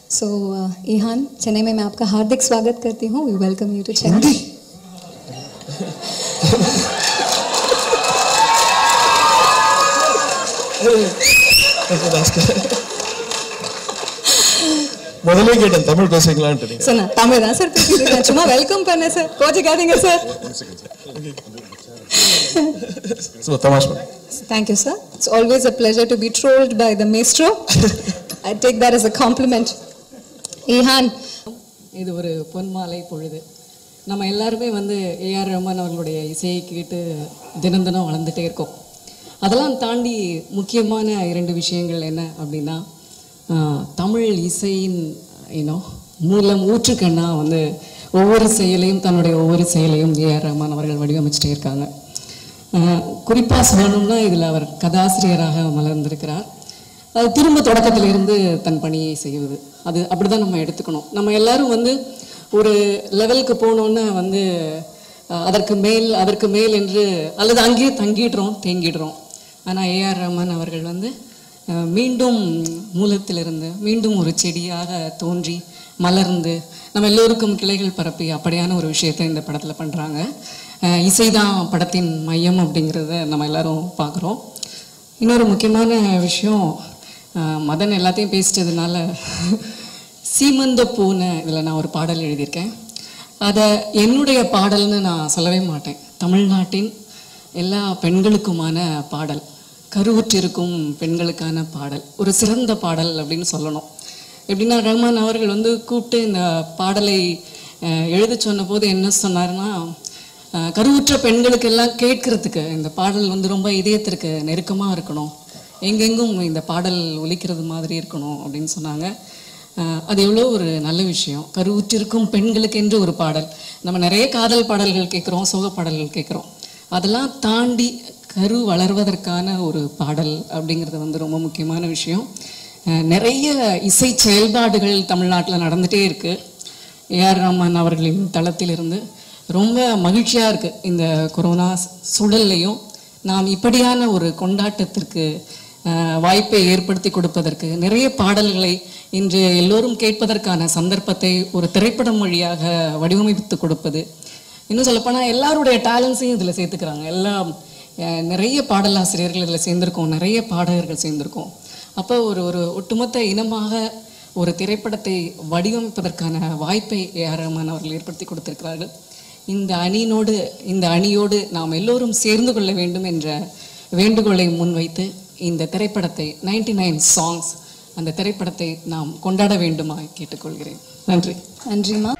सो ईहान चेन्नई में मैं आपका हार्दिक स्वागत करती हूँ we welcome you to Chennai முதல்ல கேட்டேன் தமிழ் பேசுறீங்களான்ட்டு நீங்க सो நான் தமிழ் தான் சார் பேசிட்டு இருக்கேன் சும்மா வெல்கம் பண்ணேன் சார் கோச்சிக்காதீங்க சார் ஸோ தமாஷ் பண்ணு. Thank you, sir. It's always a pleasure to be trolled by the maestro. I take that as a compliment. Ihan, இது ஒரு பொன்மாலை பொழுது நம்ம எல்லாருமே வந்து ஏஆர் ரஹ்மான் அவர்களுடைய இசையை கேட்டு தினம் தினம் வளர்ந்துட்டே இருக்கோம் அதெல்லாம் தாண்டி முக்கியமான இரண்டு விஷயங்கள் என்ன அப்படின்னா ஆஹ், தமிழ் இசையின் ஏனோ மூலம் ஊற்றுக்கண்ணா வந்து ஒவ்வொரு செயலையும் தன்னுடைய ஒவ்வொரு செயலையும் ஏஆர் ரஹ்மான் அவர்கள் வடிவமைச்சிட்டே இருக்காங்க குறிப்பாக சொல்லணும்னா இதில் அவர் கதாசிரியராக மலர்ந்திருக்கிறார் அது திரும்ப தொடக்கத்திலிருந்து தன் பணியை செய்வது அது அப்படிதான் நம்ம எடுத்துக்கணும் நம்ம எல்லாரும் வந்து ஒரு லெவலுக்கு போனோன்னு வந்து அஹ், அதற்கு மேல் அதற்கு மேல் என்று அல்லது அங்கேயே தங்கிடுறோம் தேங்கிடுறோம் ஆனால் ஏஆர் ரஹ்மான் அவர்கள் வந்து அஹ், மீண்டும் மூலத்திலிருந்து மீண்டும் ஒரு செடியாக தோன்றி மலர்ந்து நம்ம எல்லோருக்கும் கிளைகள் பரப்பி அப்படியான ஒரு விஷயத்தை இந்த படத்தில் பண்ணுறாங்க இசைதான் படத்தின் மையம் அப்படிங்கிறத நம்ம எல்லாரும் பார்க்குறோம் இன்னொரு முக்கியமான விஷயம் அஹ், மதன் எல்லாத்தையும் பேசிட்டதுனால சீமந்த பூனை இதில் நான் ஒரு பாடல் எழுதியிருக்கேன் அதை என்னுடைய பாடல்னு நான் சொல்லவே மாட்டேன் தமிழ்நாட்டின் எல்லா பெண்களுக்குமான பாடல் கருவுற்றிருக்கும் பெண்களுக்கான பாடல் ஒரு சிறந்த பாடல் அப்படின்னு சொல்லணும் எப்படின்னா ரஹ்மான் அவர்கள் வந்து கூப்பிட்டு இந்த பாடலை அஹ், எழுத சொன்ன போது என்ன சொன்னாருன்னா அஹ், கருவுற்ற பெண்களுக்கெல்லாம் கேட்கறதுக்கு இந்த பாடல் வந்து ரொம்ப இதயத்திற்கு நெருக்கமாக இருக்கணும் எங்கெங்கும் இந்த பாடல் ஒலிக்கிறது மாதிரி இருக்கணும் அப்படின்னு சொன்னாங்க அஹ், அது எவ்வளோ ஒரு நல்ல விஷயம் கருவுற்றிருக்கும் பெண்களுக்கென்று ஒரு பாடல் நம்ம நிறைய காதல் பாடல்கள் கேட்குறோம் சோக பாடல்கள் கேட்குறோம் அதெல்லாம் தாண்டி கரு வளர்வதற்கான ஒரு பாடல் அப்படிங்கிறது வந்து ரொம்ப முக்கியமான விஷயம் அஹ், நிறைய இசை செயல்பாடுகள் தமிழ்நாட்டில் நடந்துகிட்டே இருக்குது ஏஆர் ரஹ்மான் அவர்களின் தளத்திலிருந்து ரொம்ப மகிழ்ச்சியாக இருக்குது இந்த கொரோனா சூழல்லையும் நாம் இப்படியான ஒரு கொண்டாட்டத்திற்கு அஹ், வாய்ப்பை ஏற்படுத்தி கொடுப்பதற்கு நிறைய பாடல்களை இன்று எல்லோரும் கேட்பதற்கான சந்தர்ப்பத்தை ஒரு திரைப்படம் வழியாக வடிவமைத்து கொடுப்பது இன்னும் சொல்லப்போனால் எல்லாருடைய டேலண்ட்ஸையும் இதில் சேர்த்துக்கிறாங்க எல்லாம் அஹ், நிறைய பாடலாசிரியர்கள் இதில் சேர்ந்திருக்கோம் நிறைய பாடகர்கள் சேர்ந்திருக்கோம் அப்போ ஒரு ஒரு ஒட்டுமொத்த இனமாக ஒரு திரைப்படத்தை வடிவமைப்பதற்கான வாய்ப்பை ஏஆர் ரஹ்மான் அவர்கள் ஏற்படுத்தி கொடுத்திருக்கிறார்கள் இந்த அணியினோடு இந்த அணியோடு நாம் எல்லோரும் சேர்ந்து கொள்ள வேண்டும் என்ற வேண்டுகோளை முன்வைத்து இந்த திரைப்படத்தை 99 நைன் சாங்ஸ் அந்த திரைப்படத்தை நாம் கொண்டாட வேண்டுமா கேட்டுக்கொள்கிறேன் நன்றி நன்றிமா